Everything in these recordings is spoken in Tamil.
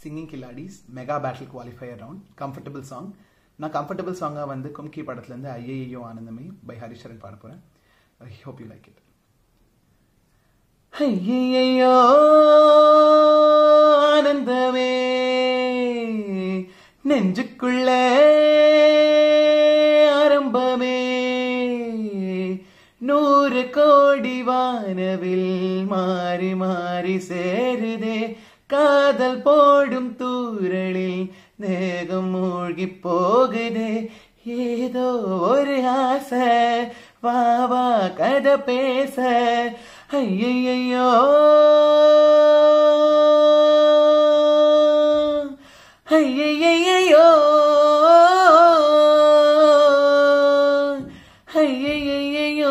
Singing Killadis mega battle qualifier round comfortable song நான் கம்ஃபர்டபுள் சாங்காக வந்து கும்கி படத்துலேருந்து ஐஏயோ ஆனந்தமே பை ஹரிஷரன் பாட போகிறேன் I hope you like it ஐயையோ ஆனந்தமே நெஞ்சுக்குள்ள ஆரம்பமே நூறு கோடி வானவில் மாறி மாறி சேருதே காதல் போடும் தூரலில் தேகம் மூழ்கி போகுதே ஏதோ ஒரு ஆசை வா வா கதை பேச ஐயையோ ஐயையோ ஐயையோ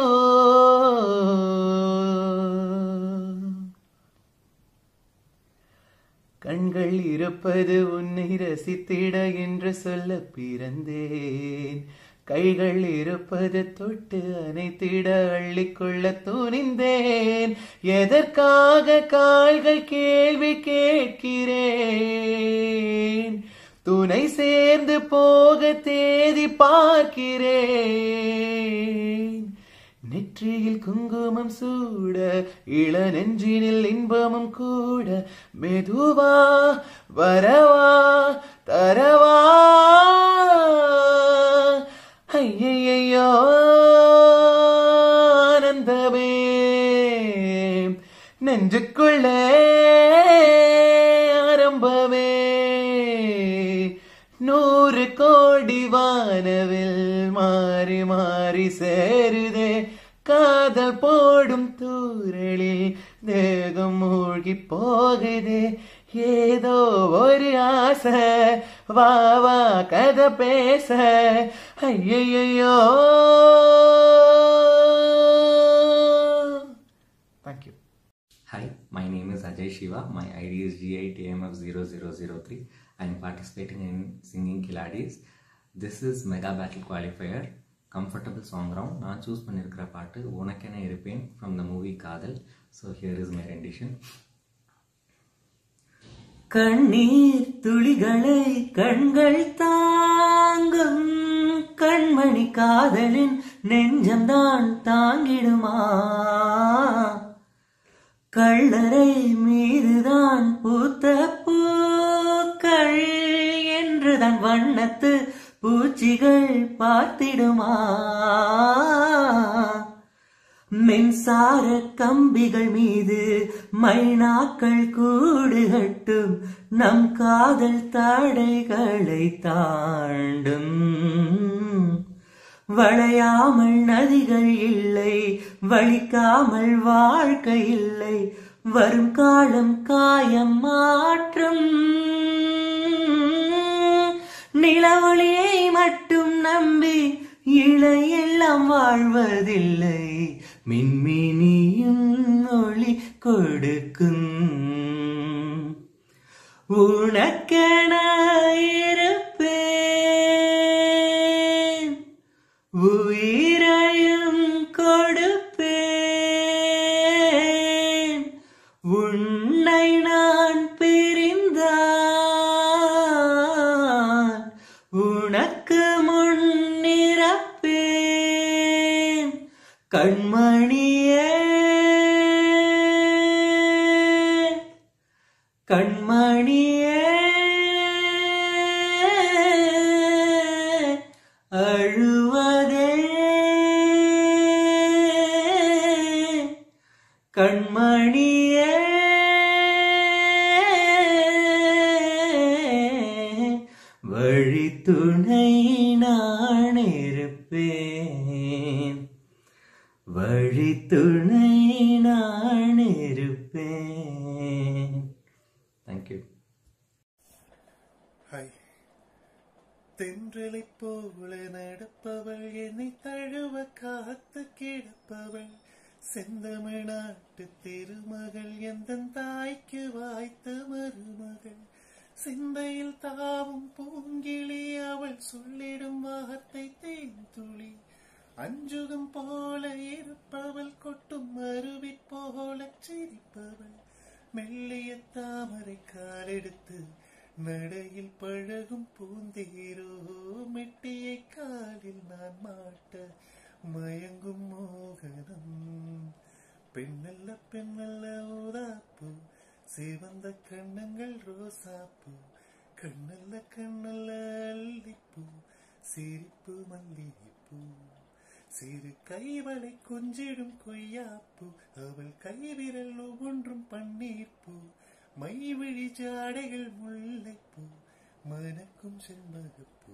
கண்கள் இருப்பது உன்னை ரசித்திட என்று சொல்ல பிறந்தேன் கைகள் இருப்பது தொட்டு அணைத்திட அள்ளிக்கொள்ள துணிந்தேன் எதற்காக கால்கள் கேள்வி கேட்கிறேன் துணை சேர்ந்து போக தேதி பார்க்கிறேன் நெற்றியில் குங்குமம் சூட இள நெஞ்சினில் இன்பமும் கூட மெதுவா வரவா தரவா ஐயையோ ஆனந்தமே நெஞ்சுக்குள்ளே ஆரம்பமே நூறு கோடி வானவில் மாறி மாறி சேருதே காதல் போடும் தூரலில் தேகம் மூழ்கி போகுதே ஏதோ ஒரு ஆசை வா வா கதை பேச ஐயையோ thank you Hi, my name is Ajay Shiva. My ID is G8AMF0003. I am participating in singing Kiladis. This is Mega Battle Qualifier. Comfortable song round நான் சூஸ் பண்ணியிருக்கிற பாட்டு உனக்கென இருப்பேன் from the movie Kadhal so here is my rendition கண்ணீர் துளிகளை கண்கள் தாங்கும் கண்மணி காதலின் நெஞ்சம்தான் தாங்கிடுமா கள்ளரை மீதுதான் பூத்த பூக்கள் என்றுதான் வண்ணத்து பூச்சிகள் பார்த்திடுமா மின்சார கம்பிகள் மீது மைனாக்கள் கூடு கட்டும் நம் காதல் தடைகளை தாண்டும் வளையாமல் நதிகள் இல்லை வலிக்காமல் வாழ்க்கை இல்லை வரும் காலம் காயம் மாற்றும் நிலவொளியை மட்டும் நம்பி இளையெல்லாம் வாழ்வதில்லை மின்மினியும் ஒளி கொடுக்கும் உனக்கென இருப்பேன் உயிரையும் கொடுப்பேன் உன்னை நான் பிரிந்தான் உனக்கு முன்னிறப்பேன் கண்மணியே கண்மணியே அழுவதே கண்மணியே வழித்துணை நான் இருப்பேன் வழித்துணை நான் இருப்பேன் தேங்க்யூ ஹாய் தென்றலை போல நடப்பவள் என்னை தழுவ காத்து கிடப்பவள் செந்தமிழ்நாட்டு திருமகள் எந்த தாய்க்கு வாய்த்த மருமகள் சிந்தையில் தாவும் பூங்கிளி அவள் சொல்லிடும் வார்த்தை தேன்துளி அஞ்சுகம் போல இருப்பவள் கொட்டும் அருவி போல சிரிப்பவள் மெல்லிய தாமரை காலெடுத்து நடையில் பழகும் பூந்தீரோ மெட்டியை காலில் நான் மாட்ட மயங்கும் மோகனம் பெண்ணல்ல பெண்ணல்ல ஊதாப்பூ சிவந்த கண்ணங்கள் ரோசாப்பூ கண்ணல்ல கண்ணல்ல அல்லிப்பூ சிரிப்பு மல்லிகைப்பூ சிறு கைவளை கொஞ்சிடும் கொய்யாப்பூ அவள் கைவிரல் ஒவ்வொன்றும் பன்னீர்ப்பூ மைவிழி ஜாடைகள் முல்லைப்பூ மணக்கும் செண்பகப்பூ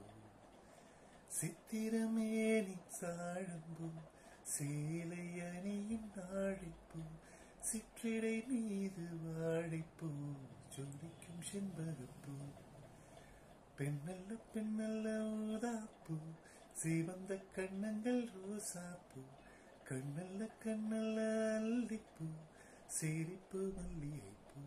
சித்திரமேனி சாழம்பூ சேலை அணியும் நாழைப்பூ சிற்றிடை மீது வாழைப்பூ ஜொலிக்கும் செண்பகப்பூ பெண்ணல்ல பெண்ணல்ல ஊதாப்பூ சிவந்த கண்ணங்கள் ரோசாப்பூ கண்ணல்ல கண்ணல்ல அல்லிப்பூ சிரிப்பு மல்லிகைப்பூ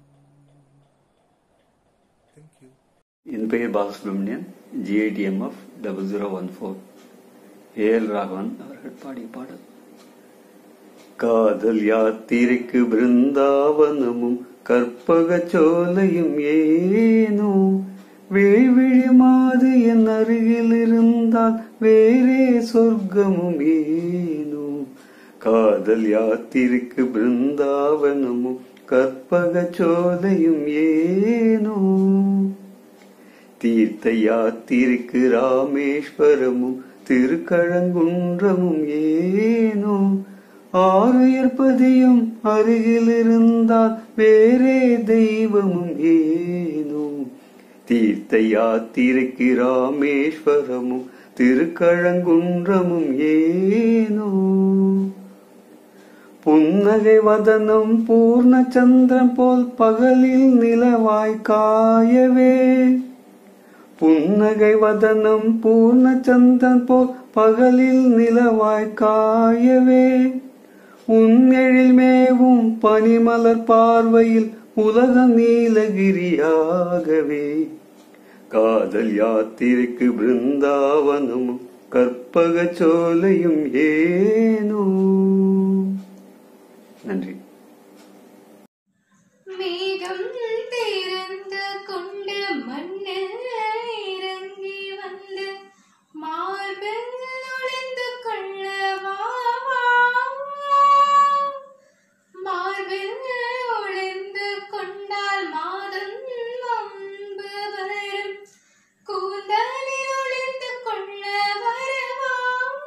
தேங்க்யூ என் பெயர் Balasubramanian GITMF double zero one four AL Raghavan அவர்கள் பாடிய பாடல் காதல் யாத்திரைக்கு பிருந்தாவனமும் கற்பக சோலையும் ஏனோ வேவிழி மாது என் அருகில் இருந்தால் வேறே சொர்க்கமும் ஏனோ காதல் யாத்திரைக்கு பிருந்தாவனமும் கற்பக சோலையும் ஏனோ தீர்த்த யாத்திரைக்கு ராமேஸ்வரமும் திருக்கழங்குன்றமும் ஏனோ ஆறுயர்பதியும் அருகில் இருந்தால் வேறே தெய்வமும் ஏனோ தீர்த்த யாத்திரைக்கு ராமேஸ்வரமும் திருக்கழங்குன்றமும் ஏனோ புன்னகை வதனம் பூர்ண சந்திரன் போல் பகலில் நிலவாய் காயவே புன்னகை வதனம் பூர்ண சந்திரன் போல் பகலில் நிலவாய் காயவே உன்னெழில் மேவும் பனிமலர் பார்வையில் உலகம் நீலகிரியாகவே காதல் யாத்திரைக்கு பிருந்தாவனமும் கற்பக சோலையும் ஏனோ நன்றி மேகம் திறந்து கொண்டு மண்ணில் இறங்கி வந்து மார்பில் நுழைந்து கொள்ள வா, வா. மார்பில் நுழைந்து கொண்டால் மாதம் அம்பு வரும் கூந்தலில் ஒளிந்து கொள்ள வரவா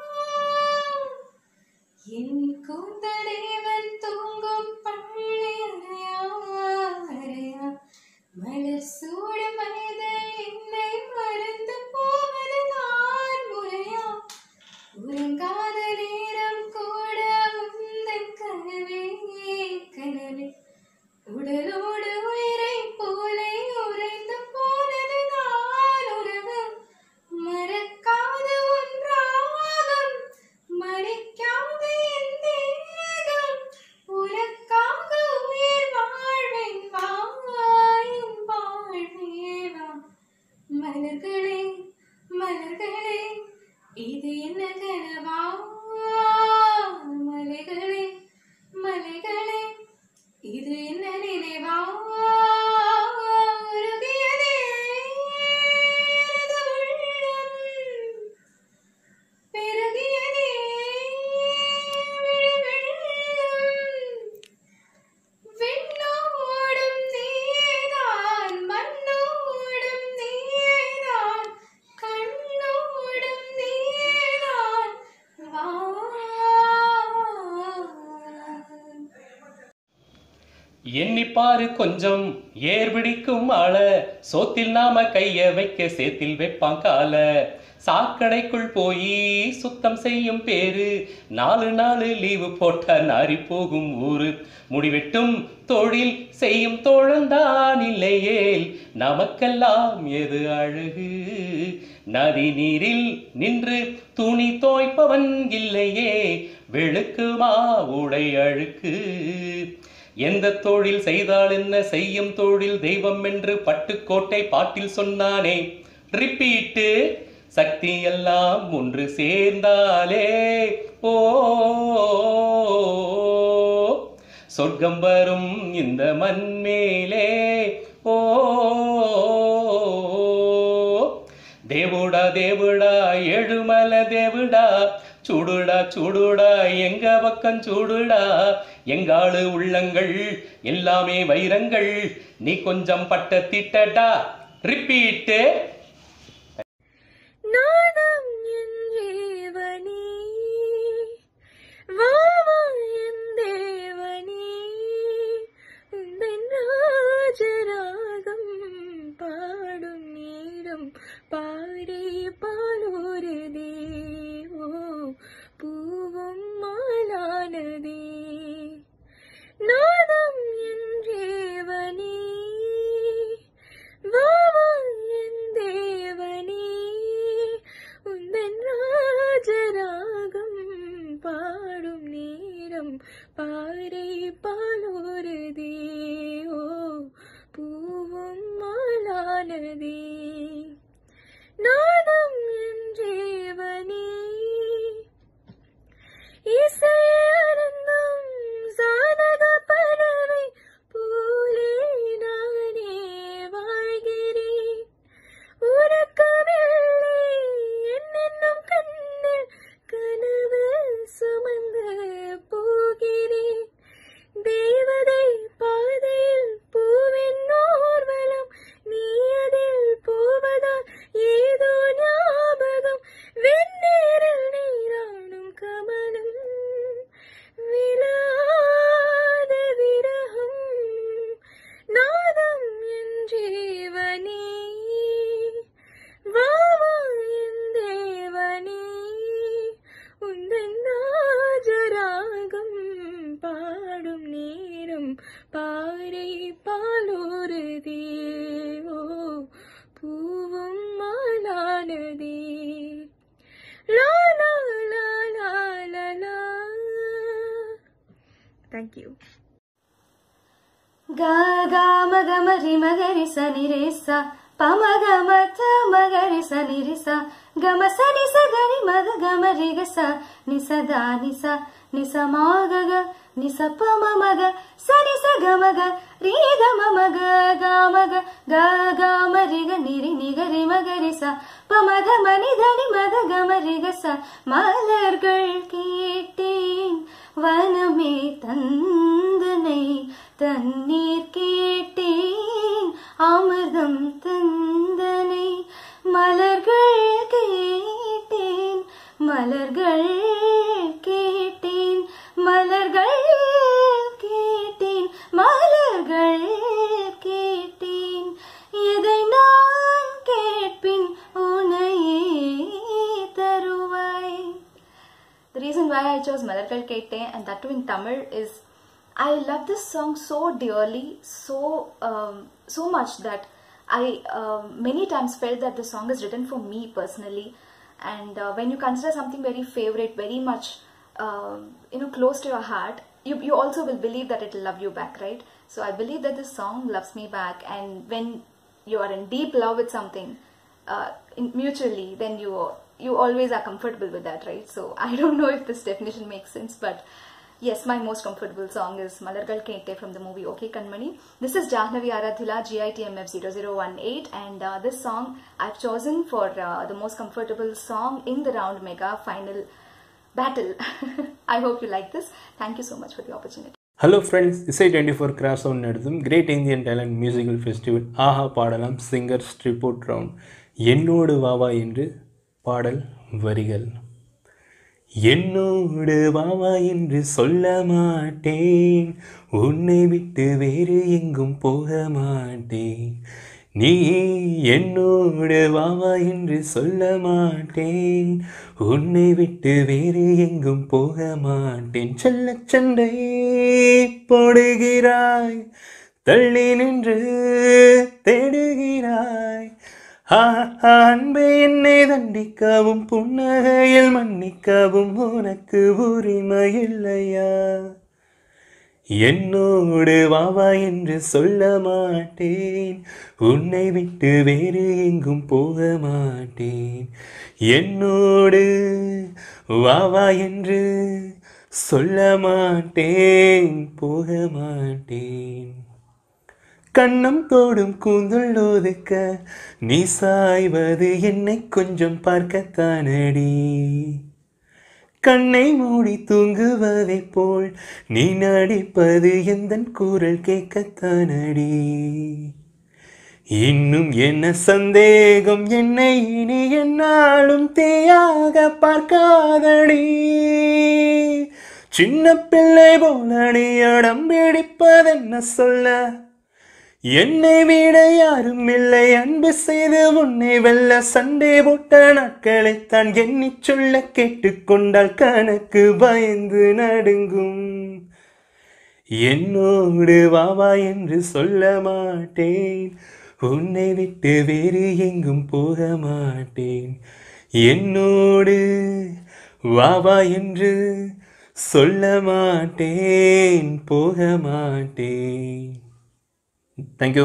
என் கூந்தலேவன் தூங்கும் பள்ளி அறையா அறையா மலர் சூடும் மனிதன் என்னை மறந்து போவது நான் முறையா உறங்காத நேரம் கூட உந்தன் கனவே கனவே உடலோடு உயிரை போலே உறைந்து போனது நான் உறவு மறக்காத ஒன்றாகும் மறைக்காத என் தேகம் உனக்காக உயிர் வாழ்வேன் வாயும் வாழ்வேவா மலர்களே மலர்களே இது என்ன கனவா மலைகளே மலைகளே இது என்ன நினைவா உருகியதே எனது உள்ளம். பெருகியதே விழிவெள்ளம். விண்ணோடும் நீதான் மண்ணோடும் நீதான் கண்ணோடும் நீதான் வா எண்ணிப்பாரு கொஞ்சம் ஏர் பிடிக்கும் ஆள சோத்தில் நாம கைய வைக்க சேத்தில் வைப்பான் கால சாக்கடைக்குள் போய் சுத்தம் செய்யும் பேரு நாலு நாலு லீவு போட்டா நாரி போகும் ஊரு முடிவெட்டும் தொழில் செய்யும் தோழந்தான் இல்லையேல் நமக்கெல்லாம் எது அழகு நதி நீரில் நின்று துணி தோய்ப்பவன் இல்லையே வெளுக்குமா உடை அழுக்கு எந்த தொழில் செய்தால் என்ன செய்யும் தொழில் தெய்வம் என்று பட்டுக்கோட்டை பாட்டில் சொன்னானே ரிப்பீட்டு சக்தி எல்லாம் ஒன்று சேர்ந்தாலே ஓ சொர்க்கம் வரும் இந்த மண் மேலே ஓ தேவுடா தேவுடா ஏழுமல தேவுடா சூடுடா சூடுடா எங்க பக்கம் சூடுடா எங்காளு உள்ளங்கள் எல்லாமே வைரங்கள் நீ கொஞ்சம் பட்ட திட்டடா ரிப்பீட்டு நாதம் என் ஜீவனே வாவா என் தேவனே உந்தன் ராஜராகம் பாடும் நீடம் பாரே பாலோரதே ஓ பூவும் மாலானதே நாதம் என் ஜீவனே வாவா என் தேவனே உந்தன் ராஜராகம் பாடும் நேரம் பாறை பாலோரதே ஓ பூவும் மாலானதே நாதம் என் ஜீவனே இசையருந்தும் சாதக பறவை போலே நானே வாழ்கிறேன் உறக்கமில்லை என்னென்னும் கண்ணில் கனவு சுமந்து போகிறேன் தேவதை பாதையில் பூவின் ஊர்வலம் நீ அதில் போவதால் ஏதோ ஞாபகம் வெந்நீரில் நீராடும் கமலம் விழாத விரகம் நாதம் என் ஜீவனே வாவா என் தேவனே உந்தன் ராஜராகம் பாடும் நேரம் பாறை பாலோரதே ஓ பூவும் மாலானதே லா லா லா லா லா லா தேங்க் யூ गा गा मग मरि मगरि सनि रे सा प मग म थ मगरि सनि रे सा ग म स नि स ग नि म ग ग म रि ग सा नि स गा नि सा नि स म ग ग नि स प म म ग स नि स ग म ग रि ग म म ग ग म ग ग ग म रि ग नि रि नि ग रि म ग रि सा प म ग म नि த நி ம க க ம ரி க ச மலர்கள் கேட்டேன் வனமே தந்தனை தண்ணீர் கேட்டேன் அமிர்தம் தந்தனை மலர்கள் கேட்டேன் மலர்கள் கேட்டேன் மலர்கள் கேட்டேன் மலர்கள் கேட்டேன் எதை நான் கேட்பின் உனையே தருவாய் The reason why I chose Malarkal Kette and that too in Tamil is I love this song so dearly, so um, so much that I um, many times felt that the song is written for me personally. And uh, when you consider something very favorite, very much um, you know close to your heart, you you also will believe that it will love you back, right? So I believe that this song loves me back, and when you are in deep love with something, uh, in, mutually, then you you always are comfortable with that, right? So I don't know if this definition makes sense, but yes, my most comfortable song is Malargal Kente from the movie OK Kanmani. This is Jahnavi Aradhila GITMF 0018, and uh, this song I've chosen for uh, the most comfortable song in the round mega final battle. I hope you like this. Thank you so much for the opportunity. Hello friends இசை டுவெண்ட்டி ஃபோர் கிராஸ் சவுண்ட் நடத்தும் great Indian talent musical festival ஆஹா பாடலாம் சிங்கர்ஸ் ட்ரிப்போர்ட் ரவுண்ட் என்னோடு வாவா என்று பாடல் வரிகள் என்னோடு வாவா என்று சொல்ல மாட்டேன் உன்னை விட்டு வேறு எங்கும் போக மாட்டேன் நீ என்னோடு வாவா என்று சொல்ல மாட்டேன் உன்னை விட்டு வேறு எங்கும் போக மாட்டேன் செல்ல சண்டை போடுகிறாய் தள்ளி நின்று தேடுகிறாய் ஆ, அன்பே என்னை தண்டிக்கவும் புன்னகையில் மன்னிக்கவும் உனக்கு உரிமை இல்லையா என்னோடு வாவா என்று சொல்ல மாட்டேன் உன்னை விட்டு வேறு எங்கும் போக மாட்டேன் என்னோடு வாவா என்று சொல்ல மாட்டேன் போக மாட்டேன் கண்ணம் தோடும் கூந்தல் ஒதுக்க நீ சாய்வது என்னை கொஞ்சம் பார்க்கத்தானடி கண்ணை மூடி தூங்குவதைப் போல் நீ நடிப்பது எந்தன் குரல் கேட்கத்தானடி இன்னும் என்ன சந்தேகம் என்னை இனி என்னாலும் தேயாக பார்க்காதடி சின்ன பிள்ளை போல நீ அடம் பிடிப்பதென்ன சொல்ல என்னை விட யாரும் இல்லை அன்பு செய்து உன்னை வெல்ல சண்டே போட்ட நாட்களைத்தான் எண்ணி சொல்ல கேட்டுக்கொண்டால் கணக்கு பயந்து நடுங்கும் என்னோடு வாவா என்று சொல்ல மாட்டேன் உன்னை விட்டு வேறு எங்கும் போக மாட்டேன் என்னோடு வாவா என்று சொல்ல மாட்டேன் போக மாட்டேன் தேங்க்யூ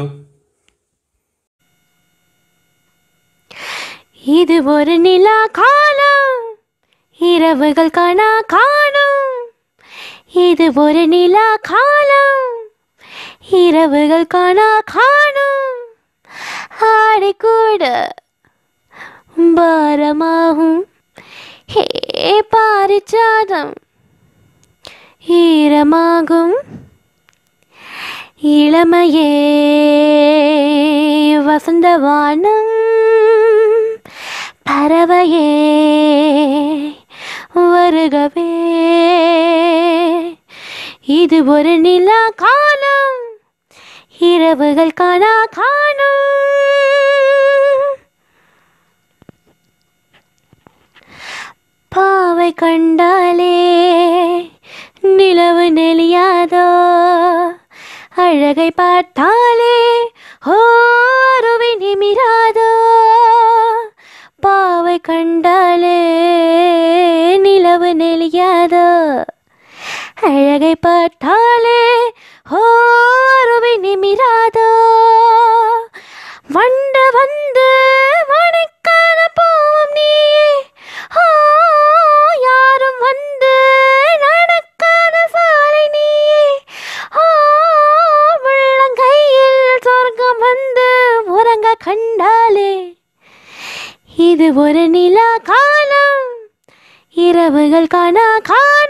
இது ஒரு நிலா காலம் இரவுகள் காணா காணும் இது ஒரு நிலா காலம் இரவுகள் காணா காணும் ஆடை கூட பாரமாகும் ஹே பாரிச்சாதம் ஈரமாகும் இளமையே வசந்தவானம் பறவையே வருகவே இது ஒரு நிலா காலம் இரவுகள் காணா காணும் பாவை கண்டாலே நிலவு நெளியாதோ அழகை பார்த்தாலே ஓ அருவி நிமிராதோ பாவை கண்டாலே நிலவு நெளியாதோ அழகை பார்த்தாலே ஓ அருவி நிமிராதோ வண்டு வந்து மணிக்கான போவும் நீயே ஓ யாரும் வந்து நடக்காத சாலை நீயே ஓ உள்ளங்கையில் சொர்க்கம் வந்து உறங்க கண்டாலே இது ஒரு நிலா காலம் இரவுகள் காணா காலம்